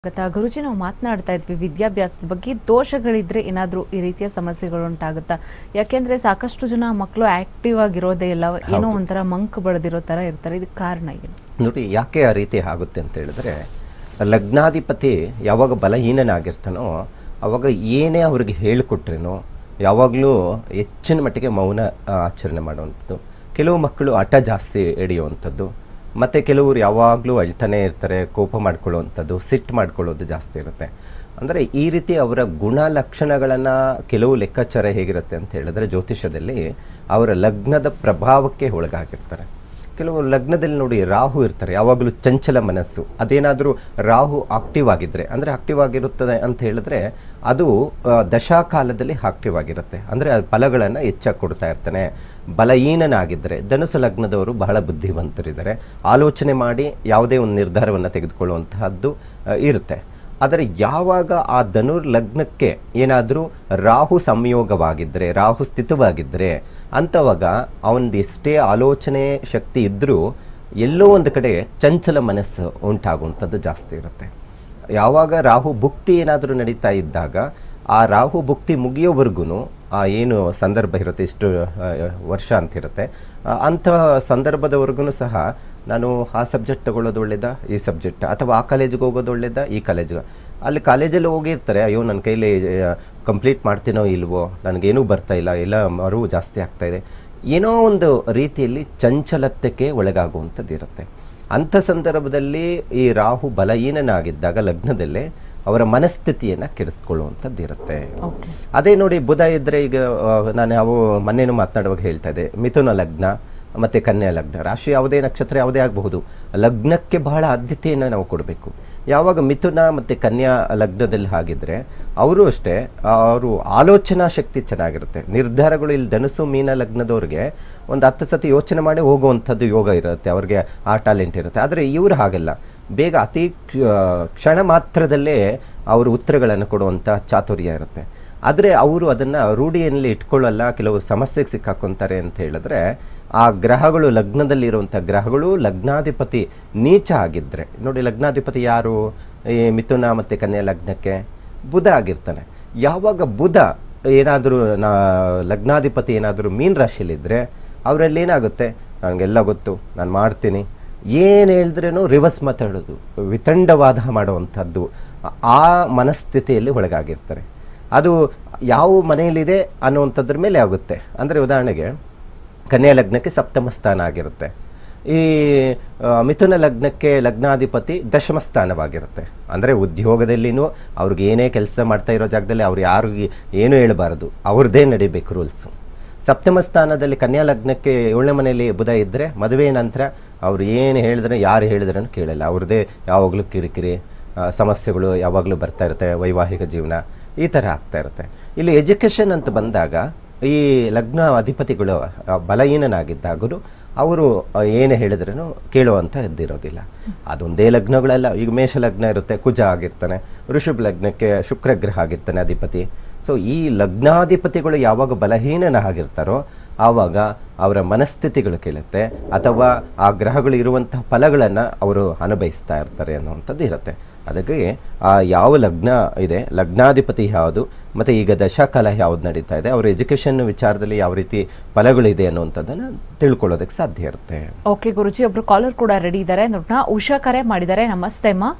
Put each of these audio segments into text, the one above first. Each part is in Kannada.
ಗತ ಗುರುಜಿ ನಾವು ಮಾತನಾಡ್ತಾ ಇದ್ವಿ ವಿದ್ಯಾಭ್ಯಾಸದ ಬಗ್ಗೆ ದೋಷಗಳಿದ್ರೆ ಏನಾದ್ರೂ ಈ ರೀತಿಯ ಸಮಸ್ಯೆಗಳು ಉಂಟಾಗುತ್ತಾ ಯಾಕೆಂದ್ರೆ ಸಾಕಷ್ಟು ಜನ ಮಕ್ಕಳು ಆಕ್ಟಿವ್ ಆಗಿರೋದೇ ಇಲ್ಲ ಏನೋ ಒಂಥರ ಮಂಕ್ ಬಡ್ದಿರೋ ತರ ಇರ್ತಾರೆ ಇದಕ್ಕೆ ಕಾರಣ ಏನು ನೋಡಿ ಯಾಕೆ ಆ ರೀತಿ ಆಗುತ್ತೆ ಅಂತ ಹೇಳಿದ್ರೆ ಲಗ್ನಾಧಿಪತಿ ಯಾವಾಗ ಬಲಹೀನನಾಗಿರ್ತಾನೋ ಅವಾಗ ಏನೇ ಅವ್ರಿಗೆ ಹೇಳಿಕೊಟ್ರೇನೋ ಯಾವಾಗಲೂ ಹೆಚ್ಚಿನ ಮಟ್ಟಿಗೆ ಮೌನ ಆ, ಆಚರಣೆ ಮಾಡುವಂಥದ್ದು ಕೆಲವು ಮಕ್ಕಳು ಹಠ ಜಾಸ್ತಿ ಹಿಡಿಯುವಂಥದ್ದು ಮತ್ತು ಕೆಲವರು ಯಾವಾಗಲೂ ಅಳ್ತಾನೆ ಇರ್ತಾರೆ ಕೋಪ ಮಾಡ್ಕೊಳ್ಳುವಂಥದ್ದು ಸಿಟ್ಟು ಮಾಡ್ಕೊಳ್ಳೋದು ಜಾಸ್ತಿ ಇರುತ್ತೆ ಅಂದರೆ ಈ ರೀತಿ ಅವರ ಗುಣ ಲಕ್ಷಣಗಳನ್ನು ಕೆಲವು ಲೆಕ್ಕಾಚಾರ ಹೇಗಿರುತ್ತೆ ಅಂತ ಹೇಳಿದ್ರೆ ಜ್ಯೋತಿಷದಲ್ಲಿ ಅವರ ಲಗ್ನದ ಪ್ರಭಾವಕ್ಕೆ ಒಳಗಾಗಿರ್ತಾರೆ ಕೆಲವು ಲಗ್ನದಲ್ಲಿ ನೋಡಿ ರಾಹು ಇರ್ತಾರೆ ಯಾವಾಗಲೂ ಚಂಚಲ ಮನಸ್ಸು ಅದೇನಾದರೂ ರಾಹು ಆಕ್ಟಿವ್ ಆಗಿದ್ರೆ ಅಂದರೆ ಆಕ್ಟಿವ್ ಆಗಿರುತ್ತದೆ ಅಂತ ಹೇಳಿದ್ರೆ ಅದು ಆ, ದಶಾಕಾಲದಲ್ಲಿ ಆಕ್ಟಿವ್ ಆಗಿರುತ್ತೆ ಅಂದರೆ ಫಲಗಳನ್ನು ಹೆಚ್ಚಾಗಿ ಕೊಡ್ತಾ ಇರ್ತಾನೆ ಬಲಹೀನನಾಗಿದ್ದರೆ ಧನುಸು ಲಗ್ನದವರು ಬಹಳ ಬುದ್ಧಿವಂತರಿದ್ದಾರೆ ಆಲೋಚನೆ ಮಾಡಿ ಯಾವುದೇ ಒಂದು ನಿರ್ಧಾರವನ್ನು ತೆಗೆದುಕೊಳ್ಳುವಂತಹದ್ದು ಆ, ಇರುತ್ತೆ ಆದರೆ ಯಾವಾಗ ಆ ಧನುರ್ ಲಗ್ನಕ್ಕೆ ಏನಾದರೂ ರಾಹು ಸಂಯೋಗವಾಗಿದ್ದರೆ ರಾಹು ಸ್ಥಿತವಾಗಿದ್ದರೆ ಅಂಥವಾಗ ಅವನದು ಎಷ್ಟೇ ಆಲೋಚನೆ ಶಕ್ತಿ ಇದ್ದರೂ ಎಲ್ಲೋ ಒಂದು ಕಡೆ ಚಂಚಲ ಮನಸ್ಸು ಉಂಟಾಗುವಂಥದ್ದು ಜಾಸ್ತಿ ಇರುತ್ತೆ ಯಾವಾಗ ರಾಹು ಭುಕ್ತಿ ಏನಾದರೂ ನಡೀತಾ ಇದ್ದಾಗ ಆ ರಾಹು ಭುಕ್ತಿ ಮುಗಿಯೋವರೆಗೂ ಆ ಏನು ಸಂದರ್ಭ ಇರುತ್ತೆ ಇಷ್ಟು ಆ, ವರ್ಷ ಅಂತಿರುತ್ತೆ ಆ, ಅಂಥ ಸಂದರ್ಭದವರೆಗೂ ಸಹ ನಾನು ಆ ಸಬ್ಜೆಕ್ಟ್ ತಗೊಳ್ಳೋದು ಒಳ್ಳೇದಾ ಈ ಸಬ್ಜೆಕ್ಟ್ ಅಥವಾ ಆ ಕಾಲೇಜಿಗೆ ಹೋಗೋದು ಒಳ್ಳೇದಾ ಈ ಕಾಲೇಜಿಗೆ ಅಲ್ಲಿ ಕಾಲೇಜಲ್ಲಿ ಹೋಗಿರ್ತಾರೆ ಅಯ್ಯೋ ನನ್ನ ಕೈಲಿ ಕಂಪ್ಲೀಟ್ ಮಾಡ್ತೀನೋ ಇಲ್ವೋ ನನಗೇನೂ ಬರ್ತಾ ಇಲ್ಲ ಎಲ್ಲ ಮರುವು ಜಾಸ್ತಿ ಆಗ್ತಾ ಇದೆ ಏನೋ ಒಂದು ರೀತಿಯಲ್ಲಿ ಚಂಚಲತೆಗೆ ಒಳಗಾಗುವಂಥದ್ದು ಇರುತ್ತೆ ಅಂಥ ಸಂದರ್ಭದಲ್ಲಿ ಈ ರಾಹು ಬಲಹೀನನಾಗಿದ್ದಾಗ ಲಗ್ನದಲ್ಲೇ ಅವರ ಮನಸ್ಥಿತಿಯನ್ನು ಕೆಡಿಸ್ಕೊಳ್ಳುವಂಥದ್ದು ಇರುತ್ತೆ ಓಕೆ ಅದೇ ನೋಡಿ ಬುಧ ಇದ್ದರೆ ಈಗ ಆ, ನಾನು ಯಾವ ಮೊನ್ನೆನೂ ಮಾತನಾಡುವಾಗ ಹೇಳ್ತಾ ಇದ್ದೆ ಮಿಥುನ ಲಗ್ನ ಮತ್ತು ಕನ್ಯಾ ಲಗ್ನ ರಾಶಿ ಯಾವುದೇ ನಕ್ಷತ್ರ ಯಾವುದೇ ಆಗಬಹುದು ಲಗ್ನಕ್ಕೆ ಬಹಳ ಆದ್ಯತೆಯನ್ನು ನಾವು ಕೊಡಬೇಕು ಯಾವಾಗ ಮಿಥುನ ಮತ್ತು ಕನ್ಯಾ ಲಗ್ನದಲ್ಲಿ ಆಗಿದ್ರೆ ಅವರು ಅಷ್ಟೇ ಅವರು ಆಲೋಚನಾ ಶಕ್ತಿ ಚೆನ್ನಾಗಿರುತ್ತೆ ನಿರ್ಧಾರಗಳು ಇಲ್ಲಿ ಧನುಸು ಮೀನ ಲಗ್ನದವ್ರಿಗೆ ಒಂದು ಹತ್ತು ಸತಿ ಯೋಚನೆ ಮಾಡಿ ಹೋಗುವಂಥದ್ದು ಯೋಗ ಇರುತ್ತೆ ಅವ್ರಿಗೆ ಆ ಟ್ಯಾಲೆಂಟ್ ಇರುತ್ತೆ ಆದರೆ ಇವರು ಹಾಗಲ್ಲ ಬೇಗ ಅತಿ ಕ್ಷ- ಕ್ಷಣ ಮಾತ್ರದಲ್ಲೇ ಅವರು ಉತ್ತರಗಳನ್ನು ಕೊಡುವಂಥ ಚಾತುರ್ಯ ಇರುತ್ತೆ ಆದರೆ ಅವರು ಅದನ್ನು ರೂಢಿಯಲ್ಲಿ ಇಟ್ಕೊಳ್ಳಲ್ಲ ಕೆಲವು ಸಮಸ್ಯೆಗೆ ಸಿಕ್ಕಾಕೊಂತಾರೆ ಅಂತ ಹೇಳಿದ್ರೆ ಆ ಗ್ರಹಗಳು ಲಗ್ನದಲ್ಲಿರುವಂಥ ಗ್ರಹಗಳು ಲಗ್ನಾಧಿಪತಿ ನೀಚ ಆಗಿದ್ದರೆ ನೋಡಿ ಲಗ್ನಾಧಿಪತಿ ಯಾರು ಈ ಮಿಥುನ ಮತ್ತು ಕನ್ಯಾ ಲಗ್ನಕ್ಕೆ ಬುಧ ಆಗಿರ್ತಾನೆ ಯಾವಾಗ ಬುಧ ಏನಾದರೂ ನಾ ಲಗ್ನಾಧಿಪತಿ ಏನಾದರೂ ಮೀನ್ ರಾಶಿಯಲ್ಲಿದ್ದರೆ ಅವರಲ್ಲಿ ಏನಾಗುತ್ತೆ ನನಗೆಲ್ಲ ಗೊತ್ತು ನಾನು ಮಾಡ್ತೀನಿ ಏನು ಹೇಳಿದ್ರೇನು ರಿವರ್ಸ್ ಮಾತಾಡೋದು ವಿತಂಡವಾದ ಮಾಡುವಂಥದ್ದು ಆ ಮನಸ್ಥಿತಿಯಲ್ಲಿ ಒಳಗಾಗಿರ್ತಾರೆ ಅದು ಯಾವ ಮನೆಯಲ್ಲಿದೆ ಅನ್ನುವಂಥದ್ರ ಮೇಲೆ ಆಗುತ್ತೆ ಅಂದರೆ ಉದಾಹರಣೆಗೆ ಕನ್ಯಾ ಲಗ್ನಕ್ಕೆ ಸಪ್ತಮ ಸ್ಥಾನ ಆಗಿರುತ್ತೆ ಈ ಆ, ಮಿಥುನ ಲಗ್ನಕ್ಕೆ ಲಗ್ನಾಧಿಪತಿ ದಶಮ ಸ್ಥಾನವಾಗಿರುತ್ತೆ ಅಂದರೆ ಉದ್ಯೋಗದಲ್ಲಿನೂ ಅವ್ರಿಗೆ ಏನೇ ಕೆಲಸ ಮಾಡ್ತಾ ಇರೋ ಜಾಗದಲ್ಲಿ ಅವ್ರು ಯಾರಿಗೆ ಏನೂ ಹೇಳಬಾರದು ಅವ್ರದ್ದೇ ನಡಿಬೇಕು ರೂಲ್ಸು ಸಪ್ತಮ ಸ್ಥಾನದಲ್ಲಿ ಕನ್ಯಾ ಲಗ್ನಕ್ಕೆ ಏಳನೇ ಮನೆಯಲ್ಲಿ ಬುಧ ಇದ್ದರೆ ಮದುವೆ ನಂತರ ಅವ್ರು ಏನು ಹೇಳಿದ್ರೆ ಯಾರು ಹೇಳಿದ್ರೂ ಕೇಳಲ್ಲ ಅವ್ರದ್ದೇ ಯಾವಾಗಲೂ ಕಿರಿಕಿರಿ ಆ, ಸಮಸ್ಯೆಗಳು ಯಾವಾಗಲೂ ಬರ್ತಾ ಇರುತ್ತೆ ವೈವಾಹಿಕ ಜೀವನ ಈ ಥರ ಆಗ್ತಾ ಇರುತ್ತೆ ಇಲ್ಲಿ ಎಜುಕೇಷನ್ ಅಂತ ಬಂದಾಗ ಈ ಲಗ್ನ ಅಧಿಪತಿಗಳು ಆ, ಬಲಹೀನನಾಗಿದ್ದಾಗಲೂ ಅವರು ಏನು ಹೇಳಿದ್ರೂ ಕೇಳುವಂಥ ಇದ್ದಿರೋದಿಲ್ಲ ಅದೊಂದೇ ಲಗ್ನಗಳೆಲ್ಲ ಈಗ ಮೇಷ ಲಗ್ನ ಇರುತ್ತೆ ಕುಜ ಆಗಿರ್ತಾನೆ ಋಷಭ ಲಗ್ನಕ್ಕೆ ಶುಕ್ರ ಗ್ರಹ ಆಗಿರ್ತಾನೆ ಅಧಿಪತಿ ಸೊ ಈ ಲಗ್ನಾಧಿಪತಿಗಳು ಯಾವಾಗ ಬಲಹೀನನಾಗಿರ್ತಾರೋ ಆವಾಗ ಅವರ ಮನಸ್ಥಿತಿಗಳು ಕೇಳುತ್ತೆ ಅಥವಾ ಆ ಗ್ರಹಗಳು ಇರುವಂತಹ ಫಲಗಳನ್ನು ಅವರು ಅನುಭವಿಸ್ತಾ ಇರ್ತಾರೆ ಅನ್ನುವಂಥದ್ದು ಇರುತ್ತೆ ಅದಕ್ಕೆ ಆ ಯಾವ ಲಗ್ನ ಇದೆ ಲಗ್ನಾಧಿಪತಿ ಯಾವುದು ಮತ್ತು ಈಗ ದಶಾಕಾಲ ಯಾವ್ದು ನಡೀತಾ ಇದೆ ಅವರ ಎಜುಕೇಷನ್ ವಿಚಾರದಲ್ಲಿ ಯಾವ ರೀತಿ ಫಲಗಳಿದೆ ಅನ್ನುವಂಥದ್ದನ್ನು ತಿಳ್ಕೊಳ್ಳೋದಕ್ಕೆ ಸಾಧ್ಯ ಇರುತ್ತೆ ಓಕೆ ಗುರುಜಿ ಒಬ್ರು ಕಾಲರ್ ಕೂಡ ರೆಡಿ ಇದ್ದಾರೆ ನೋಡೋಣ ಉಷಾ ಕರೆ ಮಾಡಿದ್ದಾರೆ ನಮಸ್ತೆ ಅಮ್ಮ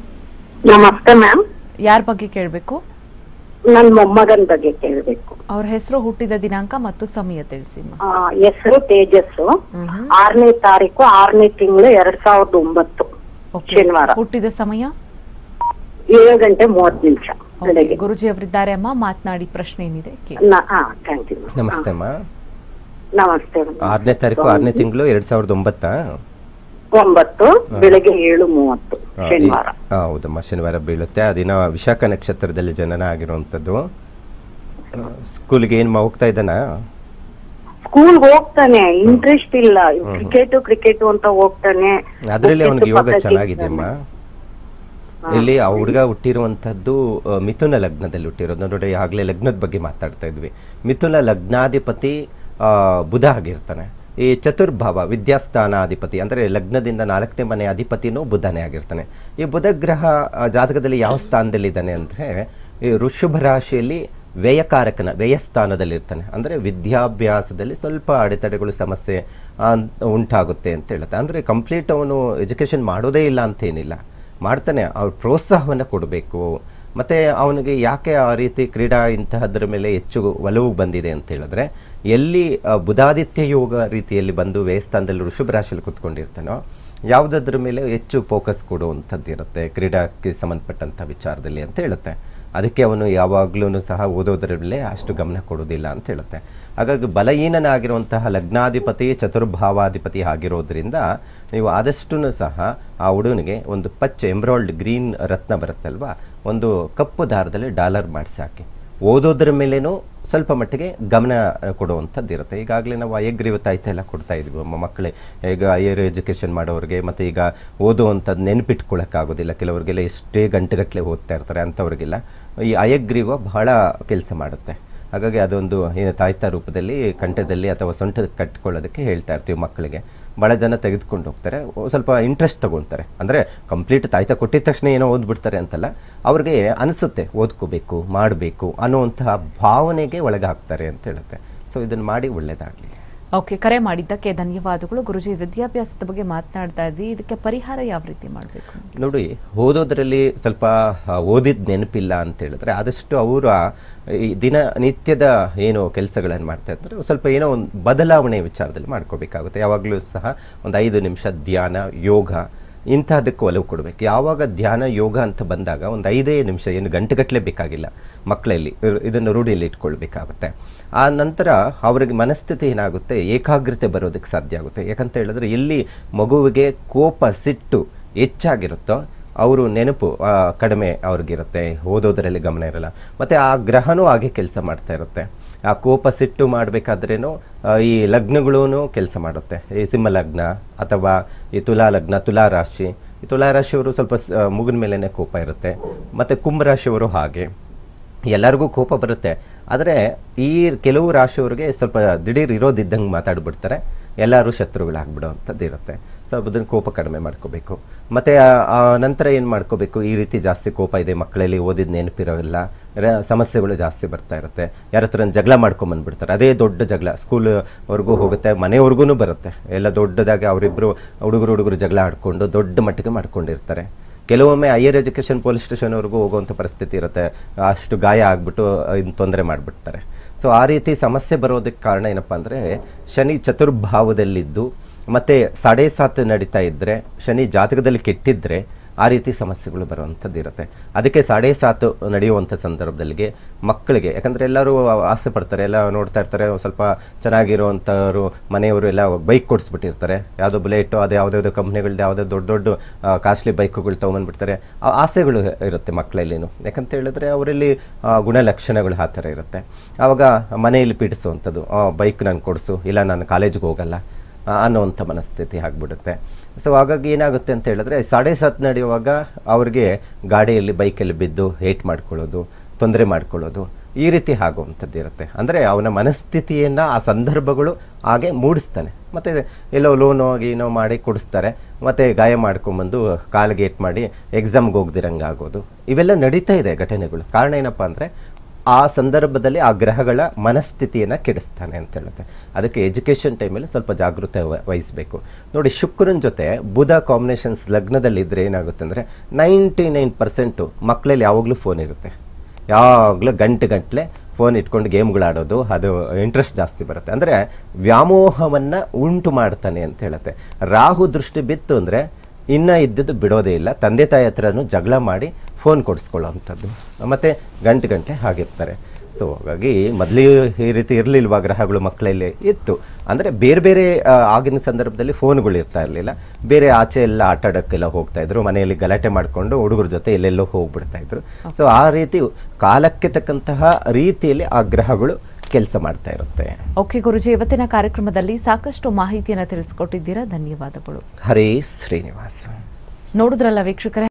ನಮಸ್ತೆ ಮ್ಯಾಮ್ ಯಾರ ಬಗ್ಗೆ ಕೇಳಬೇಕು ನನ್ ಮೊಮ್ಮಗನ್ ಬಗ್ಗೆ ಕೇಳ್ಬೇಕು ಅವ್ರ ಹೆಸರು ಹುಟ್ಟಿದ ದಿನಾಂಕ ಮತ್ತು ಸಮಯ ತಿಳಿಸಿ ಅಮ್ಮ ಆ, ಹೆಸರು ತೇಜಸ್ಸು ಆರನೇ ತಾರೀಕು ಆರನೇ ತಿಂಗಳು ಎರಡ್ ಸಾವಿರದ ಒಂಬತ್ತು ಓಕೆ ಶನಿವಾರ ಹುಟ್ಟಿದ ಸಮಯ ಏಳು ಗಂಟೆ ಮೂವತ್ತು ನಿಮಿಷ ಓಕೆ ಬೆಳಗ್ಗೆ ಗುರುಜಿ ಅವರಿದ್ದಾರೆ ಅಮ್ಮ ಮಾತನಾಡಿ ಪ್ರಶ್ನೆ ಏನಿದೆ ಕೇಳಿ ನ- ಹಾ ಥ್ಯಾಂಕ್ ಯು ನಮಸ್ತೆ ಅಮ್ಮ ನಮಸ್ತೆ ಆರನೇ ತಾರೀಕು ಆರನೇ ತಿಂಗಳು ಎರಡು ಸಾವಿರದ ಒಂಬತ್ತಾ ಒಂಬತ್ತು ಬೆಳಗ್ಗೆ ಏಳು ಮೂವತ್ತು ಆ, ಈ- ಶನಿವಾರ ಆ, ಹೌದಮ್ಮ ಶನಿವಾರ ಬೀಳುತ್ತೆ ಆ ದಿನ ವಿಶಾಖ ನಕ್ಷತ್ರದಲ್ಲಿ ಜನನ ಆಗಿರುವಂಥದ್ದು ಆ, ಸ್ಕೂಲಿಗೆ ಏನು ಹೋಗ್ತಾ ಇದ್ದಾನ ಸ್ಕೂಲ್ ಹೋಗ್ತಾನೆ ಇಂಟ್ರೆಸ್ಟ್ ಇಲ್ಲ ಕ್ರಿಕೆಟ್ ಕ್ರಿಕೆಟ್ ಅಂತ ಹೋಗ್ತಾನೆ ಅದರಲ್ಲಿ cricket ಅವನಿಗೆ ಯೋಗ ಪಕ್ಕಕ್ಕೆ ಚೆನ್ನಾಗಿದೆಯಮ್ಮ ಇಲ್ಲಿ ಆ ಹುಡುಗ ಹುಟ್ಟಿರುವಂಥದ್ದು ಆ, ಮಿಥುನ ಲಗ್ನದಲ್ಲಿ ಹುಟ್ಟಿರೋದು ನೋಡಿ ಆಗಲೇ ಲಗ್ನದ ಬಗ್ಗೆ ಮಾತಾಡ್ತಾ ಇದ್ವಿ ಮಿಥುನ ಲಗ್ನಾಧಿಪತಿ ಆ, ಬುಧ ಆಗಿರ್ತಾನೆ ಈ ಚತುರ್ಭಾವ ವಿದ್ಯಾಸ್ಥಾನಾಧಿಪತಿ ಅಂದರೆ ಲಗ್ನದಿಂದ ನಾಲ್ಕನೇ ಮನೆ ಅಧಿಪತಿನೂ ಬುಧನೇ ಆಗಿರ್ತಾನೆ ಈ ಬುಧ ಗ್ರಹ ಆ, ಜಾತಕದಲ್ಲಿ ಯಾವ ಸ್ಥಾನದಲ್ಲಿದ್ದಾನೆ ಅಂದರೆ ಈ ವೃಷಭ ರಾಶಿಯಲ್ಲಿ ವ್ಯಯಕಾರಕನ ವ್ಯಯಸ್ಥಾನದಲ್ಲಿರ್ತಾನೆ ಅಂದರೆ ವಿದ್ಯಾಭ್ಯಾಸದಲ್ಲಿ ಸ್ವಲ್ಪ ಅಡೆತಡೆಗಳು ಸಮಸ್ಯೆ ಆ, ಉಂಟಾಗುತ್ತೆ ಅಂತ ಹೇಳುತ್ತೆ ಅಂದರೆ ಕಂಪ್ಲೀಟ್ ಅವನು ಎಜುಕೇಷನ್ ಮಾಡೋದೇ ಇಲ್ಲ ಅಂತೇನಿಲ್ಲ ಮಾಡ್ತಾನೆ ಅವ್ರ ಪ್ರೋತ್ಸಾಹವನ್ನು ಕೊಡಬೇಕು ಮತ್ತು ಅವನಿಗೆ ಯಾಕೆ ಆ ರೀತಿ ಕ್ರೀಡಾ ಇಂತಹದ್ರ ಮೇಲೆ ಹೆಚ್ಚು ಒಲವು ಬಂದಿದೆ ಅಂತ ಹೇಳಿದ್ರೆ ಎಲ್ಲಿ ಆ, ಬುಧಾದಿತ್ಯ ಯೋಗ ರೀತಿಯಲ್ಲಿ ಬಂದು ವ್ಯಯಸ್ಥಾನದಲ್ಲಿ ವೃಷಭ ರಾಶಿಯಲ್ಲಿ ಕುತ್ಕೊಂಡಿರ್ತಾನೋ ಯಾವುದಾದ್ರ ಮೇಲೆ ಹೆಚ್ಚು ಫೋಕಸ್ ಕೊಡುವಂಥದ್ದು ಇರುತ್ತೆ ಕ್ರೀಡಾಕ್ಕೆ ಸಂಬಂಧಪಟ್ಟಂಥ ವಿಚಾರದಲ್ಲಿ ಅಂತ ಹೇಳುತ್ತೆ ಅದಕ್ಕೆ ಅವನು ಯಾವಾಗಲೂ ಸಹ ಓದೋದರ ಮೇಲೆ ಅಷ್ಟು ಗಮನ ಕೊಡೋದಿಲ್ಲ ಅಂತ ಹೇಳುತ್ತೆ ಹಾಗಾಗಿ ಬಲಹೀನನಾಗಿರುವಂತಹ ಲಗ್ನಾಧಿಪತಿ ಚತುರ್ಭಾವಾಧಿಪತಿ ಆಗಿರೋದ್ರಿಂದ ನೀವು ಆದಷ್ಟು ಸಹ ಆ ಹುಡುಗನಿಗೆ ಒಂದು ಪಚ್ಚ ಎಂಬ್ರಾಯ್ಡ್ ಗ್ರೀನ್ ರತ್ನ ಬರುತ್ತಲ್ವಾ ಒಂದು ಕಪ್ಪು ದಾರದಲ್ಲಿ ಡಾಲರ್ ಮಾಡಿಸಿ ಹಾಕಿ ಓದೋದ್ರ ಮೇಲೇನೂ ಸ್ವಲ್ಪ ಮಟ್ಟಿಗೆ ಗಮನ ಕೊಡುವಂಥದ್ದು ಇರುತ್ತೆ ಈಗಾಗಲೇ ನಾವು ಅಯಗ್ರೀವ ತಾಯ್ತ ಎಲ್ಲ ಕೊಡ್ತಾ ಇದ್ವಿ ನಮ್ಮ ಮಕ್ಕಳೇ ಈಗ ಹೈಯರ್ ಎಜುಕೇಷನ್ ಮಾಡೋರಿಗೆ ಮತ್ತು ಈಗ ಓದುವಂಥದ್ದು ನೆನಪಿಟ್ಕೊಳ್ಳೋಕ್ಕಾಗೋದಿಲ್ಲ ಕೆಲವರಿಗೆಲ್ಲ ಎಷ್ಟೇ ಗಂಟೆಗಟ್ಟಲೆ ಓದ್ತಾ ಇರ್ತಾರೆ ಅಂಥವ್ರಿಗೆಲ್ಲ ಈ ಅಯಗ್ರೀವ ಬಹಳ ಕೆಲಸ ಮಾಡುತ್ತೆ ಹಾಗಾಗಿ ಅದೊಂದು ಏನು ತಾಯ್ತ ರೂಪದಲ್ಲಿ ಕಂಠದಲ್ಲಿ ಅಥವಾ ಸೊಂಟ ಕಟ್ಕೊಳ್ಳೋದಕ್ಕೆ ಹೇಳ್ತಾ ಇರ್ತೀವಿ ಮಕ್ಕಳಿಗೆ ಭಾಳ ಜನ ತೆಗೆದುಕೊಂಡು ಹೋಗ್ತಾರೆ ಒ- ಸ್ವಲ್ಪ ಇಂಟ್ರೆಸ್ಟ್ ತಗೊಳ್ತಾರೆ ಅಂದರೆ ಕಂಪ್ಲೀಟ್ ತಾಯ್ತ ಕೊಟ್ಟಿದ ತಕ್ಷಣ ಏನೋ ಓದ್ಬಿಡ್ತಾರೆ ಅಂತಲ್ಲ ಅವ್ರಿಗೆ ಅನಿಸುತ್ತೆ ಓದ್ಕೋಬೇಕು ಮಾಡಬೇಕು ಅನ್ನುವಂತಹ ಭಾವನೆಗೆ ಒಳಗಾಗ್ತಾರೆ ಅಂತ ಹೇಳುತ್ತೆ ಸೊ ಇದನ್ನು ಮಾಡಿ ಒಳ್ಳೆಯದಾಗಲಿ ಓಕೆ ಕರೆ ಮಾಡಿದ್ದಕ್ಕೆ ಧನ್ಯವಾದಗಳು ಗುರುಜಿ ವಿದ್ಯಾಭ್ಯಾಸದ ಬಗ್ಗೆ ಮಾತನಾಡ್ತಾ ಇದ್ವಿ ಇದಕ್ಕೆ ಪರಿಹಾರ ಯಾವ ರೀತಿ ಮಾಡಬೇಕು ನೋಡಿ ಓದೋದ್ರಲ್ಲಿ ಸ್ವಲ್ಪ ಆ, ಓದಿದ ನೆನಪಿಲ್ಲ ಅಂತ ಹೇಳಿದ್ರೆ ಆದಷ್ಟು ಅವರ ಈ ದಿನನಿತ್ಯದ ಏನು ಕೆಲಸಗಳನ್ನು ಮಾಡ್ತಾ ಇರ್ತಾರೆ ಸ್ವಲ್ಪ ಏನೋ ಒಂದು ಬದಲಾವಣೆ ವಿಚಾರದಲ್ಲಿ ಮಾಡ್ಕೋಬೇಕಾಗುತ್ತೆ ಯಾವಾಗಲೂ ಸಹ ಒಂದು ಐದು ನಿಮಿಷ ಧ್ಯಾನ ಯೋಗ ಇಂತಹದಕ್ಕೆ ಒಲವು ಕೊಡಬೇಕು ಯಾವಾಗ ಧ್ಯಾನ ಯೋಗ ಅಂತ ಬಂದಾಗ ಒಂದು ಐದೇ ನಿಮಿಷ ಏನು ಗಂಟೆಗಟ್ಟಲೆ ಬೇಕಾಗಿಲ್ಲ ಮಕ್ಕಳಲ್ಲಿ ಇ- ಇದನ್ನು ರೂಢಿಯಲ್ಲಿ ಇಟ್ಕೊಳ್ಬೇಕಾಗುತ್ತೆ ಆ ನಂತರ ಅವರಿಗೆ ಮನಸ್ಥಿತಿ ಏನಾಗುತ್ತೆ ಏಕಾಗ್ರತೆ ಬರೋದಕ್ಕೆ ಸಾಧ್ಯ ಆಗುತ್ತೆ ಯಾಕಂತ ಹೇಳಿದ್ರೆ ಎಲ್ಲಿ ಮಗುವಿಗೆ ಕೋಪ ಸಿಟ್ಟು ಹೆಚ್ಚಾಗಿರುತ್ತೋ ಅವರು ನೆನಪು ಆ, ಕಡಿಮೆ ಅವ್ರಿಗಿರುತ್ತೆ ಓದೋದರಲ್ಲಿ ಗಮನ ಇರಲ್ಲ ಮತ್ತು ಆ ಗ್ರಹನೂ ಹಾಗೆ ಕೆಲಸ ಮಾಡ್ತಾ ಇರುತ್ತೆ ಆ ಕೋಪ ಸಿಟ್ಟು ಮಾಡಬೇಕಾದ್ರೇನು ಈ ಲಗ್ನಗಳೂ ಕೆಲಸ ಮಾಡುತ್ತೆ ಈ ಸಿಂಹ ಲಗ್ನ ಅಥವಾ ಈ ತುಲಾ ಲಗ್ನ ತುಲಾ ರಾಶಿ ಈ ತುಲಾ ರಾಶಿಯವರು ಸ್ವಲ್ಪ ಸ- ಮುಗಿನ ಮೇಲೇ ಕೋಪ ಇರುತ್ತೆ ಮತ್ತು ಕುಂಭ ರಾಶಿಯವರು ಹಾಗೆ ಎಲ್ಲರಿಗೂ ಕೋಪ ಬರುತ್ತೆ ಆದರೆ ಈ ಕೆಲವು ರಾಶಿಯವರಿಗೆ ಸ್ವಲ್ಪ ದಿಢೀರ್ ಇರೋದಿದ್ದಂಗೆ ಮಾತಾಡ್ಬಿಡ್ತಾರೆ ಎಲ್ಲರೂ ಶತ್ರುಗಳಾಗ್ಬಿಡೋ ಅಂಥದ್ದು ಇರುತ್ತೆ ಸೊ ಅದನ್ನು ಕೋಪ ಕಡಿಮೆ ಮಾಡ್ಕೋಬೇಕು ಮತ್ತು ಆ ನಂತರ ಏನು ಮಾಡ್ಕೋಬೇಕು ಈ ರೀತಿ ಜಾಸ್ತಿ ಕೋಪ ಇದೆ ಮಕ್ಕಳಲ್ಲಿ ಓದಿದ ನೆನಪಿರೋಲ್ಲ ರ- ಸಮಸ್ಯೆಗಳು ಜಾಸ್ತಿ ಬರ್ತಾ ಇರುತ್ತೆ ಯಾರ ಹತ್ರ ಜಗಳ ಮಾಡ್ಕೊಂಬಂದ್ಬಿಡ್ತಾರೆ ಅದೇ ದೊಡ್ಡ ಜಗಳ ಸ್ಕೂಲ್ವರೆಗೂ ಹೋಗುತ್ತೆ ಮನೆಯವ್ರಿಗೂ ಬರುತ್ತೆ ಎಲ್ಲ ದೊಡ್ಡದಾಗಿ ಅವರಿಬ್ಬರು ಹುಡುಗರು ಹುಡುಗರು ಜಗಳ ಆಡ್ಕೊಂಡು ದೊಡ್ಡ ಮಟ್ಟಿಗೆ ಮಾಡ್ಕೊಂಡಿರ್ತಾರೆ ಕೆಲವೊಮ್ಮೆ ಹೈಯರ್ ಎಜುಕೇಷನ್ ಪೊಲೀಸ್ ಸ್ಟೇಷನ್ವರೆಗೂ ಹೋಗುವಂಥ ಪರಿಸ್ಥಿತಿ ಇರುತ್ತೆ ಅಷ್ಟು ಗಾಯ ಆಗಿಬಿಟ್ಟು ಇನ್ನು ತೊಂದರೆ ಮಾಡಿಬಿಡ್ತಾರೆ ಸೊ ಆ ರೀತಿ ಸಮಸ್ಯೆ ಬರೋದಕ್ಕೆ ಕಾರಣ ಏನಪ್ಪ ಅಂದರೆ ಶನಿ ಚತುರ್ಭಾವದಲ್ಲಿದ್ದು ಮತ್ತು ಸಾಡೆ ಸಾತ್ ನಡೀತಾ ಇದ್ದರೆ ಶನಿ ಜಾತಕದಲ್ಲಿ ಕೆಟ್ಟಿದ್ದರೆ ಆ ರೀತಿ ಸಮಸ್ಯೆಗಳು ಬರುವಂಥದ್ದು ಇರುತ್ತೆ ಅದಕ್ಕೆ ಸಾಡೆ ಸಾತು ನಡೆಯುವಂಥ ಸಂದರ್ಭದಲ್ಲಿಗೆ ಮಕ್ಕಳಿಗೆ ಯಾಕಂದರೆ ಎಲ್ಲರೂ ಆಸೆ ಪಡ್ತಾರೆ ಎಲ್ಲ ನೋಡ್ತಾ ಇರ್ತಾರೆ ಒಂದ್ ಸ್ವಲ್ಪ ಚೆನ್ನಾಗಿರುವಂಥವ್ರು ಮನೆಯವರು ಎಲ್ಲ ಬೈಕ್ ಕೊಡಿಸ್ಬಿಟ್ಟಿರ್ತಾರೆ ಯಾವುದೋ ಬುಲೆಟು ಅದು ಯಾವುದ್ಯಾವುದೋ ಕಂಪ್ನಿಗಳ್ದು ಯಾವುದೋ ದೊಡ್ಡ ದೊಡ್ಡ ಕಾಸ್ಟ್ಲಿ ಬೈಕುಗಳು ತೊಗೊಂಬಂದ್ಬಿಡ್ತಾರೆ ಆ ಆಸೆಗಳು ಇರುತ್ತೆ ಮಕ್ಕಳಲ್ಲಿನೂ ಯಾಕಂತ ಹೇಳಿದ್ರೆ ಅವರಲ್ಲಿ ಆ, ಗುಣಲಕ್ಷಣಗಳು ಆ ಥರ ಇರುತ್ತೆ ಆವಾಗ ಮನೆಯಲ್ಲಿ ಪೀಡಿಸುವಂಥದ್ದು ಬೈಕ್ ನಾನು ಕೊಡಿಸು ಇಲ್ಲ ನಾನು ಕಾಲೇಜಿಗೆ ಹೋಗಲ್ಲ ಆ, ಅನ್ನೋವಂಥ ಮನಸ್ಥಿತಿ ಆಗ್ಬಿಡುತ್ತೆ ಸೊ ಹಾಗಾಗಿ ಏನಾಗುತ್ತೆ ಅಂತ ಹೇಳಿದ್ರೆ ಸಾಡೆ ಸಾತ್ ನಡೆಯುವಾಗ ಅವ್ರಿಗೆ ಗಾಡಿಯಲ್ಲಿ ಬೈಕಲ್ಲಿ ಬಿದ್ದು ಏಟ್ ಮಾಡ್ಕೊಳ್ಳೋದು ತೊಂದರೆ ಮಾಡ್ಕೊಳ್ಳೋದು ಈ ರೀತಿ ಆಗುವಂಥದ್ದು ಇರುತ್ತೆ ಅಂದರೆ ಅವನ ಮನಸ್ಥಿತಿಯನ್ನು ಆ ಸಂದರ್ಭಗಳು ಹಾಗೆ ಮೂಡಿಸ್ತಾನೆ ಮತ್ತು ಎಲ್ಲೋ ಲೋನೋ ಗೀನೋ ಮಾಡಿ ಕೊಡಿಸ್ತಾರೆ ಮತ್ತು ಗಾಯ ಮಾಡ್ಕೊಂಬಂದು ಕಾಲಿಗೆ ಏಟ್ ಮಾಡಿ ಎಕ್ಸಾಮ್ಗೆ ಹೋಗ್ದಿರಂಗೆ ಆಗೋದು ಇವೆಲ್ಲ ನಡೀತಾ ಇದೆ ಘಟನೆಗಳು ಕಾರಣ ಏನಪ್ಪ ಅಂದರೆ ಆ ಸಂದರ್ಭದಲ್ಲಿ ಆ ಗ್ರಹಗಳ ಮನಸ್ಥಿತಿಯನ್ನು ಕೆಡಿಸ್ತಾನೆ ಅಂತ ಹೇಳುತ್ತೆ ಅದಕ್ಕೆ ಎಜುಕೇಷನ್ ಟೈಮಲ್ಲಿ ಸ್ವಲ್ಪ ಜಾಗೃತೆ ವ- ವಹಿಸಬೇಕು ನೋಡಿ ಶುಕ್ರನ ಜೊತೆ ಬುಧ ಕಾಂಬಿನೇಷನ್ಸ್ ಲಗ್ನದಲ್ಲಿ ಇದ್ರೆ ಏನಾಗುತ್ತೆ ಅಂದರೆ ನೈಂಟಿ ನೈನ್ ಪರ್ಸೆಂಟು ಮಕ್ಕಳಲ್ಲಿ ಯಾವಾಗಲೂ ಫೋನ್ ಇರುತ್ತೆ ಯಾವಾಗಲೂ ಗಂಟೆ ಗಂಟಲೆ ಫೋನ್ ಇಟ್ಕೊಂಡು ಗೇಮ್ಗಳು ಆಡೋದು ಅದು ಇಂಟ್ರೆಸ್ಟ್ ಜಾಸ್ತಿ ಬರುತ್ತೆ ಅಂದರೆ ವ್ಯಾಮೋಹವನ್ನು ಉಂಟು ಮಾಡ್ತಾನೆ ಅಂತ ಹೇಳುತ್ತೆ ರಾಹು ದೃಷ್ಟಿ ಬಿತ್ತು ಅಂದರೆ ಇನ್ನ ಇದ್ದದ್ದು ಬಿಡೋದೇ ಇಲ್ಲ ತಂದೆ ತಾಯಿ ಹತ್ರನೂ ಜಗಳ ಮಾಡಿ ಫೋನ್ ಕೊಡಿಸ್ಕೊಳ್ಳೋ ಅಂಥದ್ದು ಮತ್ತು ಗಂಟೆ ಗಂಟೆ ಹಾಗಿರ್ತಾರೆ ಸೊ ಹಾಗಾಗಿ ಮೊದಲೇ ಈ ರೀತಿ ಇರಲಿಲ್ವಾ ಗ್ರಹಗಳು ಮಕ್ಕಳಲ್ಲಿ ಇತ್ತು ಅಂದರೆ ಬೇರೆ ಬೇರೆ ಆ, ಆಗಿನ ಸಂದರ್ಭದಲ್ಲಿ ಫೋನ್ಗಳು ಇರ್ತಾ ಇರಲಿಲ್ಲ ಬೇರೆ ಆಚೆ ಎಲ್ಲ ಆಟ ಆಡೋಕ್ಕೆಲ್ಲ ಹೋಗ್ತಾ ಇದ್ರು ಮನೆಯಲ್ಲಿ ಗಲಾಟೆ ಮಾಡಿಕೊಂಡು ಹುಡುಗರ ಜೊತೆ ಎಲ್ಲೆಲ್ಲೋ ಹೋಗ್ಬಿಡ್ತಾ ಇದ್ರು ಸೊ ಆ ರೀತಿ ಕಾಲಕ್ಕೆ ತಕ್ಕಂತಹ ರೀತಿಯಲ್ಲಿ ಆ ಗ್ರಹಗಳು ಕೆಲಸ ಮಾಡ್ತಾ ಇರುತ್ತೆ ಓಕೆ ಗುರುಜಿ ಇವತ್ತಿನ ಕಾರ್ಯಕ್ರಮದಲ್ಲಿ ಸಾಕಷ್ಟು ಮಾಹಿತಿಯನ್ನು ತಿಳಿಸ್ಕೊಟ್ಟಿದ್ದೀರಾ ಧನ್ಯವಾದಗಳು ಹರೇ ಶ್ರೀನಿವಾಸ ನೋಡಿದ್ರಲ್ಲ ವೀಕ್ಷಕರೇ